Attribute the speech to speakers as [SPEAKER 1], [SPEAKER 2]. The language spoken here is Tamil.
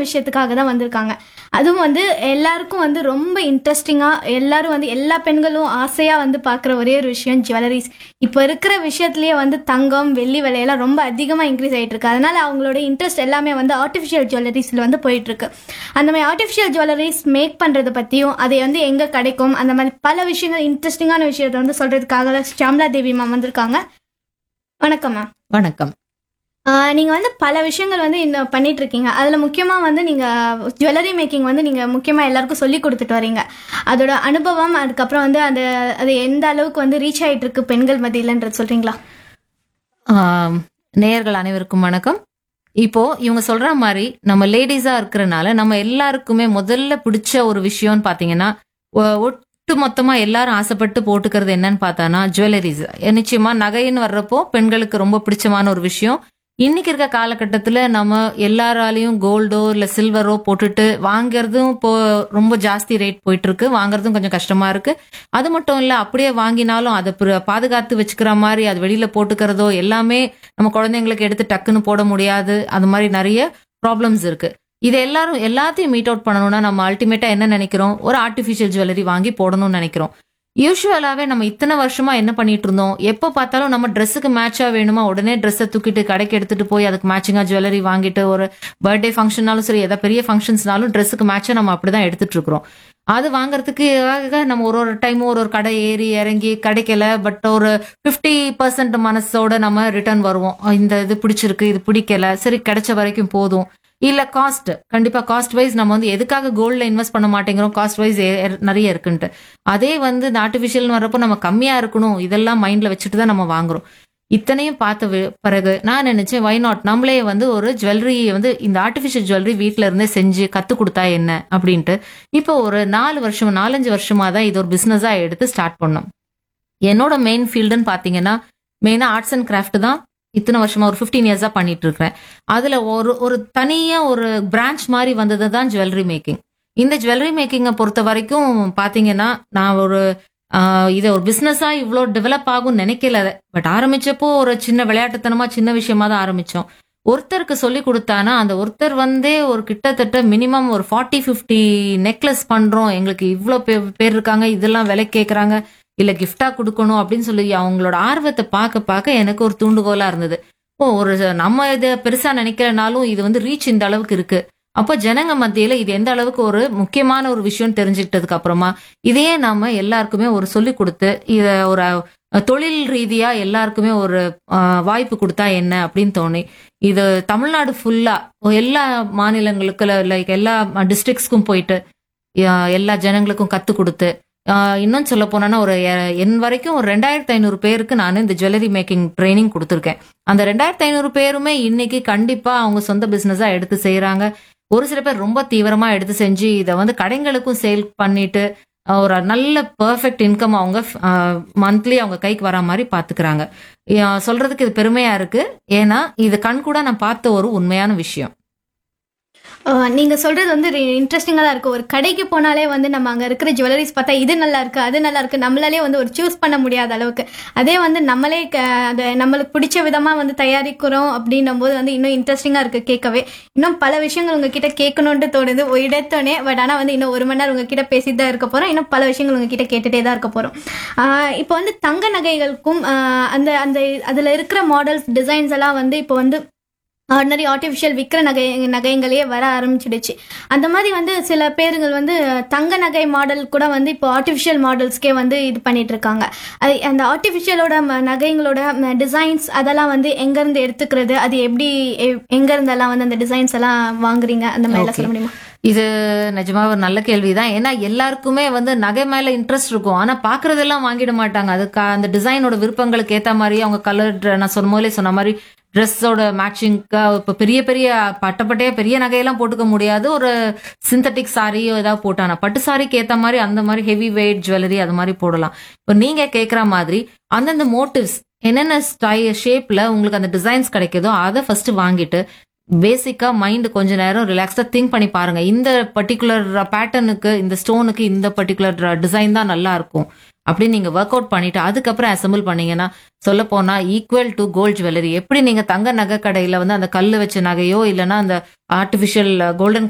[SPEAKER 1] விஷயத்துக்காக தான் வந்திருக்காங்க அதுவும் வந்து எல்லாருக்கும் வந்து ரொம்ப இன்ட்ரெஸ்டிங்காக எல்லாரும் வந்து எல்லா பெண்களும் ஆசையாக வந்து பார்க்குற ஒரே ஒரு விஷயம் ஜுவல்லரிஸ் இப்போ இருக்கிற விஷயத்துலேயே வந்து தங்கம் வெள்ளி விலையெல்லாம் ரொம்ப அதிகமாக இன்க்ரீஸ் ஆகிட்டு இருக்கு அதனால அவங்களோட இன்ட்ரெஸ்ட் எல்லாமே வந்து ஆர்டிஃபிஷியல் ஜுவல்லரிஸில் வந்து போயிட்டு இருக்கு அந்த மாதிரி ஆர்டிஃபிஷியல் ஜுவல்லரிஸ் மேக் பண்ணுறதை பற்றியும் அதை வந்து எங்கே கிடைக்கும் அந்த மாதிரி பல விஷயங்கள் இன்ட்ரெஸ்டிங்கான விஷயத்தை வந்து சொல்கிறதுக்காக ஷாம்லா தேவி மேம் வந்திருக்காங்க வணக்கம் மேம்
[SPEAKER 2] வணக்கம்
[SPEAKER 1] ஆஹ் நீங்க வந்து பல விஷயங்கள் வந்து இந்த பண்ணிட்டு இருக்கீங்க அதுல முக்கியமா வந்து நீங்க ஜுவல்லரி மேக்கிங் வந்து நீங்க முக்கியமா எல்லாருக்கும் சொல்லி கொடுத்துட்டு வரீங்க அதோட அனுபவம் அதுக்கப்புறம் வந்து அந்த அது எந்த அளவுக்கு வந்து ரீச் ஆயிட்டு இருக்கு பெண்கள் மத்தியிலன்றது சொல்றீங்களா
[SPEAKER 2] ஆம், நேயர்கள் அனைவருக்கும் வணக்கம் இப்போ இவங்க சொல்ற மாதிரி நம்ம லேடிஸா இருக்கிறனால நம்ம எல்லாருக்குமே முதல்ல பிடிச்ச ஒரு விஷயம்னு பாத்தீங்கன்னா ஒ- ஒட்டு மொத்தமா எல்லாரும் ஆசைப்பட்டு போட்டுக்கிறது என்னன்னு பார்த்தானா ஜுவல்லரிஸ் நிச்சயமா நகைன்னு வர்றப்போ பெண்களுக்கு ரொம்ப பிடிச்சமான ஒரு விஷயம் இன்னைக்கு இருக்க காலகட்டத்துல நம்ம எல்லாராலையும் கோல்டோ இல்ல சில்வரோ போட்டுட்டு வாங்குறதும் இப்போ ரொம்ப ஜாஸ்தி ரேட் போயிட்டு இருக்கு வாங்குறதும் கொஞ்சம் கஷ்டமா இருக்கு அது மட்டும் இல்ல அப்படியே வாங்கினாலும் அதை பிற- பாதுகாத்து வச்சுக்கிற மாதிரி அது வெளியில போட்டுக்கிறதோ எல்லாமே நம்ம குழந்தைங்களுக்கு எடுத்து டக்குன்னு போட முடியாது அது மாதிரி நிறைய ப்ராப்ளம்ஸ் இருக்கு இது எல்லாரும் எல்லாத்தையும் மீட் அவுட் பண்ணணும்னா நம்ம அல்டிமேட்டா என்ன நினைக்கிறோம் ஒரு ஆர்டிஃபிஷியல் ஜுவல்லரி வாங்கி போடணும்னு நினைக்கிறோம் யூஸ்வலாவே நம்ம இத்தனை வருஷமா என்ன பண்ணிட்டு இருந்தோம் எப்போ பார்த்தாலும் நம்ம ட்ரெஸ்ஸுக்கு மேட்சா வேணுமா உடனே ட்ரெஸ்ஸை தூக்கிட்டு கடைக்கு எடுத்துட்டு போய் அதுக்கு மேட்சிங்கா ஜுவல்லரி வாங்கிட்டு ஒரு பர்த்டே ஃபங்க்ஷனாலும் சரி எதாவது பெரிய ஃபங்க்ஷன்ஸ்னாலும் ட்ரெஸ்ஸுக்கு மேட்சா நம்ம அப்படிதான் எடுத்துட்டு இருக்கிறோம் அது வாங்குறதுக்கு நம்ம ஒரு ஒரு டைமும் ஒரு ஒரு கடை ஏறி இறங்கி கிடைக்கல பட் ஒரு ஃபிஃப்டி பர்சன்ட் மனசோட நம்ம ரிட்டர்ன் வருவோம் இந்த இது பிடிச்சிருக்கு இது பிடிக்கல சரி கிடைச்ச வரைக்கும் போதும் இல்ல காஸ்ட் கண்டிப்பா காஸ்ட் வைஸ் நம்ம வந்து எதுக்காக கோல்ட்ல இன்வெஸ்ட் பண்ண மாட்டேங்கிறோம் காஸ்ட் வைஸ் நிறைய இருக்குன்ட்டு அதே வந்து இந்த ஆர்டிஃபிஷியல் வரப்போ நம்ம கம்மியா இருக்கணும் இதெல்லாம் மைண்ட்ல வச்சுட்டு தான் நம்ம வாங்குறோம் இத்தனையும் பார்த்த வி- பிறகு நான் நினைச்சேன் வை நாட் நம்மளே வந்து ஒரு ஜுவல்லரி வந்து இந்த ஆர்டிஃபிஷியல் ஜுவல்லரி வீட்ல இருந்தே செஞ்சு கத்து கொடுத்தா என்ன அப்படின்ட்டு இப்போ ஒரு நாலு வருஷம் நாலஞ்சு வருஷமா தான் இது ஒரு பிசினஸா எடுத்து ஸ்டார்ட் பண்ணோம் என்னோட மெயின் ஃபீல்டுன்னு பாத்தீங்கன்னா மெயினா ஆர்ட்ஸ் அண்ட் கிராஃப்ட் தான் இத்தனை வருஷமா ஒரு 15 இயர்ஸா பண்ணிட்டு இருக்கிறேன் அதுல ஒரு ஒரு தனியா ஒரு பிரான்ச் மாதிரி வந்தது தான் ஜுவல்லரி மேக்கிங் இந்த ஜுவல்லரி மேக்கிங்கை பொறுத்த வரைக்கும் பாத்தீங்கன்னா நான் ஒரு ஆஹ், இதை ஒரு பிசினஸா இவ்வளோ டெவலப் ஆகும் நினைக்கல பட் ஆரம்பிச்சப்போ ஒரு சின்ன விளையாட்டுத்தனமா சின்ன விஷயமா தான் ஆரம்பிச்சோம் ஒருத்தருக்கு சொல்லி கொடுத்தானா அந்த ஒருத்தர் வந்தே ஒரு கிட்டத்தட்ட மினிமம் ஒரு ஃபார்ட்டி ஃபிஃப்டி நெக்லஸ் பண்றோம் எங்களுக்கு இவ்வளோ பேர் இருக்காங்க இதெல்லாம் விலை கேட்குறாங்க இல்ல கிஃப்டா கொடுக்கணும் அப்படின்னு சொல்லி அவங்களோட ஆர்வத்தை பார்க்க பார்க்க எனக்கு ஒரு தூண்டுகோலா இருந்தது ஓ ஒரு நம்ம இதை பெருசா நினைக்கிறனாலும் இது வந்து ரீச் இந்த அளவுக்கு இருக்கு அப்போ ஜனங்க மத்தியில இது எந்த அளவுக்கு ஒரு முக்கியமான ஒரு விஷயம் தெரிஞ்சுக்கிட்டதுக்கு அப்புறமா இதையே நாம எல்லாருக்குமே ஒரு சொல்லி கொடுத்து இத ஒரு அஹ், தொழில் ரீதியா எல்லாருக்குமே ஒரு அஹ், வாய்ப்பு கொடுத்தா என்ன அப்படின்னு தோணி இது தமிழ்நாடு ஃபுல்லா எல்லா மாநிலங்களுக்கு லைக் எல்லா டிஸ்ட்ரிக்ட்ஸ்க்கும் போயிட்டு அஹ், எல்லா ஜனங்களுக்கும் கத்து கொடுத்து ஆஹ் இன்னும் சொல்ல போனா ஒரு எ- என் வரைக்கும் ஒரு ரெண்டாயிரத்தி ஐநூறு பேருக்கு நான் இந்த ஜுவல்லரி மேக்கிங் ட்ரைனிங் கொடுத்துருக்கேன் அந்த ரெண்டாயிரத்தி ஐநூறு பேருமே இன்னைக்கு கண்டிப்பா அவங்க சொந்த பிசினஸா எடுத்து செய்யறாங்க ஒரு சில பேர் ரொம்ப தீவிரமா எடுத்து செஞ்சு இதை வந்து கடைங்களுக்கும் சேல் பண்ணிட்டு ஆஹ் ஒரு நல்ல பெர்ஃபெக்ட் இன்கம் அவங்க மந்த்லி அவங்க கைக்கு வரா மாதிரி பாத்துக்கிறாங்க ஆஹ் சொல்றதுக்கு இது பெருமையா இருக்கு ஏன்னா இது கண் கூட நான் பார்த்த ஒரு உண்மையான விஷயம்
[SPEAKER 1] ஆஹ் நீங்க சொல்றது வந்து இன்ட்ரெஸ்டிங்கா தான் இருக்கு ஒரு கடைக்கு போனாலே வந்து நம்ம அங்க இருக்கிற ஜுவல்லரிஸ் பார்த்தா இது நல்லா இருக்கு அது நல்லா இருக்கு நம்மளாலே வந்து ஒரு சூஸ் பண்ண முடியாத அளவுக்கு அதே வந்து நம்மளே க- அது நம்மளுக்கு பிடிச்ச விதமா வந்து தயாரிக்கிறோம் அப்படின்னும் போது வந்து இன்னும் இன்ட்ரெஸ்டிங்கா இருக்கு கேட்கவே இன்னும் பல விஷயங்கள் உங்ககிட்ட கேட்கணும்னு தோணுது ஒரு இடத்தோனே பட் ஆனா வந்து இன்னும் ஒரு மணி நேரம் உங்ககிட்ட பேசிட்டு தான் இருக்க போறோம் இன்னும் பல விஷயங்கள் உங்ககிட்ட கேட்டுட்டே தான் இருக்க போறோம் ஆஹ் இப்போ வந்து தங்க நகைகளுக்கும் ஆஹ் அந்த அந்த அதுல இருக்கிற மாடல்ஸ் டிசைன்ஸ் எல்லாம் வந்து இப்போ வந்து ஆர்டினரி ஆர்டிஃபிஷியல் விற்கிற நகை நகைங்களே வர ஆரம்பிச்சிடுச்சு அந்த மாதிரி வந்து சில பேருங்கள் வந்து தங்க நகை மாடல் கூட வந்து இப்போ ஆர்டிஃபிஷியல் மாடல்ஸ்க்கே வந்து இது பண்ணிட்டு இருக்காங்க அது அந்த ஆர்டிஃபிஷியலோட நகைங்களோட டிசைன்ஸ் அதெல்லாம் வந்து எங்கேருந்து எடுத்துக்கிறது அது எப்படி எ- எங்க இருந்தெல்லாம் வந்து அந்த டிசைன்ஸ் எல்லாம் வாங்குறீங்க அந்த மாதிரிலாம் சொல்ல முடியுமா
[SPEAKER 2] இது நிஜமா ஒரு நல்ல கேள்விதான் ஏன்னா எல்லாருக்குமே வந்து நகை மேல இன்ட்ரெஸ்ட் இருக்கும் ஆனா பாக்குறதெல்லாம் வாங்கிட மாட்டாங்க அதுக்கு அந்த டிசைனோட விருப்பங்களுக்கு ஏத்த மாதிரி அவங்க கலர் நான் சொன்ன போதே சொன்ன மாதிரி ட்ரெஸ்ஸோட மேட்சிங்க்கு இப்போ பெரிய பெரிய பட்டப்பட்டையா பெரிய நகையெல்லாம் போட்டுக்க முடியாது ஒரு சிந்தட்டிக் சாரியோ ஏதாவது போட்டானா பட்டு சாரிக்கு ஏத்த மாதிரி அந்த மாதிரி ஹெவி வெயிட் ஜுவல்லரி அது மாதிரி போடலாம் இப்போ நீங்க கேக்குற மாதிரி அந்தந்த மோட்டிவ்ஸ் என்னென்ன ஸ்டை ஷேப்ல உங்களுக்கு அந்த டிசைன்ஸ் கிடைக்குதோ அதை ஃபர்ஸ்ட் வாங்கிட்டு பேசிக்கா மைண்ட் கொஞ்ச நேரம் ரிலாக்ஸா திங்க் பண்ணி பாருங்க இந்த பர்டிகுலர் பேட்டர்னுக்கு இந்த ஸ்டோனுக்கு இந்த பர்டிகுலர் டிசைன் தான் நல்லா இருக்கும் அப்படின்னு நீங்க ஒர்க் அவுட் பண்ணிட்டு அதுக்கப்புறம் அசம்பிள் பண்ணீங்கன்னா சொல்ல போனா ஈக்குவல் டு கோல்ட் ஜுவல்லரி எப்படி நீங்க தங்க நகை கடையில வந்து அந்த கல்லு வச்ச நகையோ இல்லைன்னா அந்த ஆர்டிபிஷியல் கோல்டன்